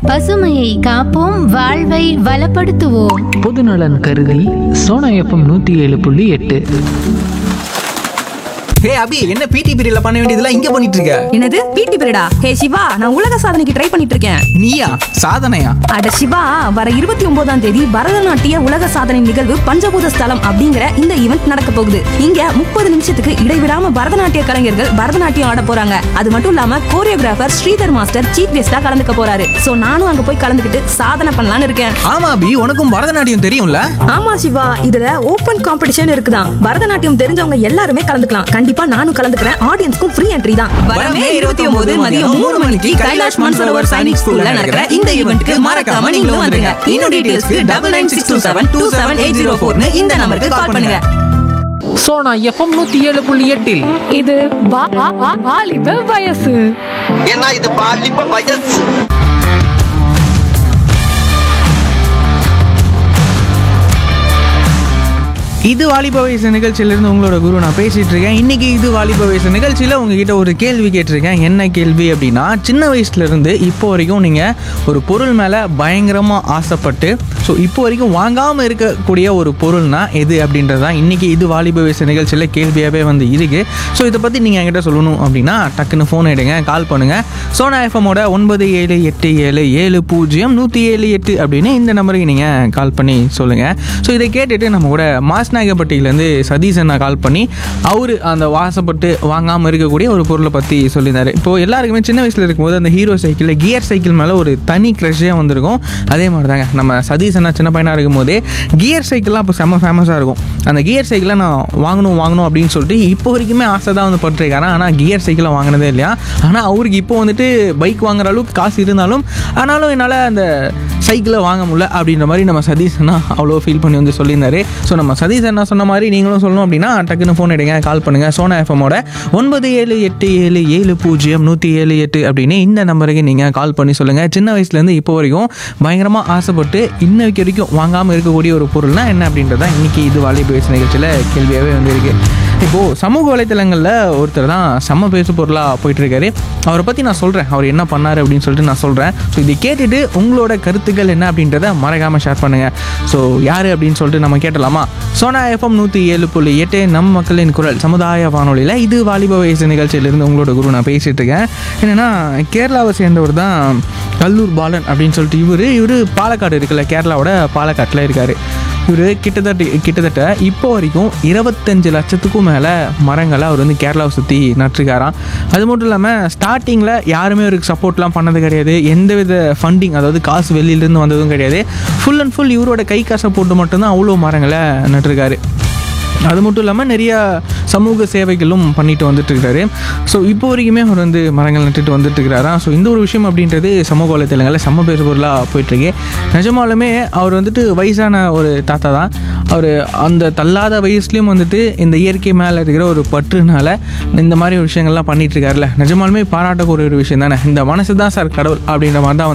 பசுமையை காப்போம் வாழ்வை வளப்படுத்துவோம் பொதுநலன் கருதி சோனா எஃப்எம் நூற்றி ஏழு புள்ளி எட்டு ஹே அபி என்ன பிடி பீரியட்ல பண்ண வேண்டியதெல்லாம் இங்க பண்ணிட்டு இருக்க என்னது பிடி பீரியடா ஹே சிவா நான் உலக சாதனைக்கு ட்ரை பண்ணிட்டு இருக்கேன் நீயா சாதனையா அட சிவா வர இருபத்தி ஒன்பதாம் தேதி பரதநாட்டிய உலக சாதனை நிகழ்வு பஞ்சபூத ஸ்தலம் அப்படிங்கிற இந்த ஈவெண்ட் நடக்க போகுது இங்க முப்பது நிமிஷத்துக்கு இடைவிடாம பரதநாட்டிய கலைஞர்கள் பரதநாட்டியம் ஆட போறாங்க அது மட்டும் இல்லாம கோரியோகிராஃபர் ஸ்ரீதர் மாஸ்டர் சீஃப் கெஸ்டா கலந்துக்க போறாரு சோ நானும் அங்க போய் கலந்துக்கிட்டு சாதனை பண்ணலாம்னு இருக்கேன் ஆமா அபி உனக்கும் பரதநாட்டியம் தெரியும்ல ஆமா சிவா இதுல ஓபன் காம்படிஷன் இருக்குதான் பரதநாட்டியம் தெரிஞ்சவங்க எல்லாருமே கலந்துக்கலாம் கண்டிப்பா நானும் கலந்துக்கிறேன் ஆடியன்ஸ்க்கும் ஃப்ரீ என்ட்ரி தான் வரமே இருபத்தி ஒன்பது மதியம் மூணு மணிக்கு கைலாஷ் மான்சரோவர் சைனிக் ஸ்கூல்ல நடக்கிற இந்த ஈவெண்ட்க்கு மறக்காம நீங்களும் வந்துருங்க இன்னும் டீடைல்ஸ்க்கு double nine six two seven two seven eight zero ஃபோர்னு இந்த நம்பருக்கு கால் பண்ணுங்க சோனா எஃப்எம் நூற்றி ஏழு புள்ளி எட்டில் இது வா- வா- வா- வாலிப வயசு ஏன்னா இது பாலிப்ப வயசு இது வாலிப வயசு நிகழ்ச்சியிலிருந்து உங்களோட குரு நான் பேசிட்டு இருக்கேன் இன்னைக்கு இது வாலிப வயசு நிகழ்ச்சியில் உங்ககிட்ட ஒரு கேள்வி கேட்டிருக்கேன் என்ன கேள்வி அப்படின்னா சின்ன வயசுல இருந்து இப்போ வரைக்கும் நீங்கள் ஒரு பொருள் மேலே பயங்கரமாக ஆசைப்பட்டு ஸோ இப்போ வரைக்கும் வாங்காமல் இருக்கக்கூடிய ஒரு பொருள்னா எது அப்படின்றது தான் இன்னைக்கு இது வாலிப வயசு நிகழ்ச்சியில் கேள்வியாகவே வந்து இருக்கு ஸோ இதை பற்றி நீங்கள் என்கிட்ட சொல்லணும் அப்படின்னா டக்குன்னு ஃபோன் எடுங்க கால் பண்ணுங்கள் சோனா எஃப்எம்மோட ஒன்பது ஏழு எட்டு ஏழு ஏழு பூஜ்ஜியம் நூற்றி ஏழு எட்டு அப்படின்னு இந்த நம்பருக்கு நீங்கள் கால் பண்ணி சொல்லுங்கள் ஸோ இதை கேட்டுட்டு நம்ம கூட மாஸ்நாயகப்பட்டியிலேருந்து சதீஷ் அண்ணா கால் பண்ணி அவர் அந்த வாசப்பட்டு வாங்காமல் இருக்கக்கூடிய ஒரு பொருளை பற்றி சொல்லியிருந்தாரு இப்போது எல்லாருக்குமே சின்ன வயசில் இருக்கும்போது அந்த ஹீரோ சைக்கிளில் கியர் சைக்கிள் மேலே ஒரு தனி க்ரஷ்ஷே வந்திருக்கும் அதே மாதிரி தாங்க நம்ம சதீஷ் அண்ணா சின்ன பையனாக இருக்கும்போதே கியர் சைக்கிள்லாம் இப்போ செம்ம ஃபேமஸாக இருக்கும் அந்த கியர் சைக்கிளை நான் வாங்கணும் வாங்கணும் அப்படின்னு சொல்லிட்டு இப்போ வரைக்குமே ஆசை தான் வந்து பட்டிருக்காரு ஆனால் கியர் சைக்கிளை வாங்கினதே இல்லையா ஆனால் அவருக்கு இப்போ வந்துட்டு பைக் வாங்குற அளவுக்கு காசு இருந்தாலும் ஆனாலும் என்னால் அந்த சைக்கிளை வாங்க முடியல அப்படின்ற மாதிரி நம்ம சதீஷ் அண்ணா அவ்வளோ ஃபீல் பண்ணி வந்து சொல்லியிருந்தாரு ஸோ நம்ம சதீஷ் அண்ணா சொன்ன மாதிரி நீங்களும் சொல்லணும் அப்படின்னா டக்குன்னு ஃபோன் எடுங்க கால் பண்ணுங்கள் சோனா எஃப்எம்மோட ஒன்பது ஏழு எட்டு ஏழு ஏழு பூஜ்ஜியம் நூற்றி ஏழு எட்டு அப்படின்னு இந்த நம்பருக்கு நீங்கள் கால் பண்ணி சொல்லுங்கள் சின்ன வயசுலேருந்து இப்போ வரைக்கும் பயங்கரமாக ஆசைப்பட்டு இன்னைக்கு வரைக்கும் வாங்காமல் இருக்கக்கூடிய ஒரு பொருள்னா என்ன அப்படின்றத இன்னைக்கு இது வாலிப வயசு நிகழ்ச்சியில் கேள்வியாகவே வந்திருக்கு இப்போது சமூக வலைத்தளங்களில் ஒருத்தர் தான் செம்ம பேசு பொருளாக போயிட்டு இருக்காரு அவரை பற்றி நான் சொல்கிறேன் அவர் என்ன பண்ணார் அப்படின்னு சொல்லிட்டு நான் சொல்கிறேன் ஸோ இதை கேட்டுட்டு உங்களோட கருத்துக்கள் என்ன அப்படின்றத மறக்காமல் ஷேர் பண்ணுங்கள் ஸோ யார் அப்படின்னு சொல்லிட்டு நம்ம கேட்டலாமா சோனா எஃப்எம் நூற்றி ஏழு புள்ளி எட்டு நம் மக்களின் குரல் சமுதாய வானொலியில் இது வாலிப வயசு நிகழ்ச்சியிலிருந்து உங்களோட குரு நான் பேசிகிட்டு இருக்கேன் என்னென்னா கேரளாவை சேர்ந்தவர் தான் கல்லூர் பாலன் அப்படின்னு சொல்லிட்டு இவர் இவர் பாலக்காடு இருக்குல்ல கேரளாவோட பாலக்காட்டில் இருக்கார் இவர் கிட்டத்தட்ட கிட்டத்தட்ட இப்போ வரைக்கும் இருபத்தஞ்சு லட்சத்துக்கும் மேலே மரங்களை அவர் வந்து கேரளாவை சுற்றி நட்டுருக்காராம் அது மட்டும் இல்லாமல் ஸ்டார்டிங்கில் யாருமே அவருக்கு சப்போர்ட்லாம் பண்ணது கிடையாது எந்தவித ஃபண்டிங் அதாவது காசு வெளியிலேருந்து வந்ததும் கிடையாது ஃபுல் அண்ட் ஃபுல் இவரோட கை காசை போட்டு மட்டும்தான் அவ்வளோ மரங்களை நட்டிருக்காரு அது மட்டும் இல்லாமல் நிறையா சமூக சேவைகளும் பண்ணிட்டு வந்துட்டு இருக்காரு ஸோ இப்போ வரைக்குமே அவர் வந்து மரங்கள் நட்டுட்டு வந்துட்டு இருக்கிறாராம் ஸோ இந்த ஒரு விஷயம் அப்படின்றது சமூக வலைத்தளங்களில் செம்ம பேசு பொருளாக போயிட்டுருக்கு நிஜமாலுமே அவர் வந்துட்டு வயசான ஒரு தாத்தா தான் அவர் அந்த தள்ளாத வயசுலேயும் வந்துட்டு இந்த இயற்கை மேலே இருக்கிற ஒரு பற்றுனால இந்த மாதிரி விஷயங்கள்லாம் பண்ணிட்டு இருக்காருல்ல நிஜமாலுமே பாராட்டக்கூடிய ஒரு விஷயம் தானே இந்த மனசு தான் சார் கடவுள் அப்படின்ற மாதிரி தான் வந்து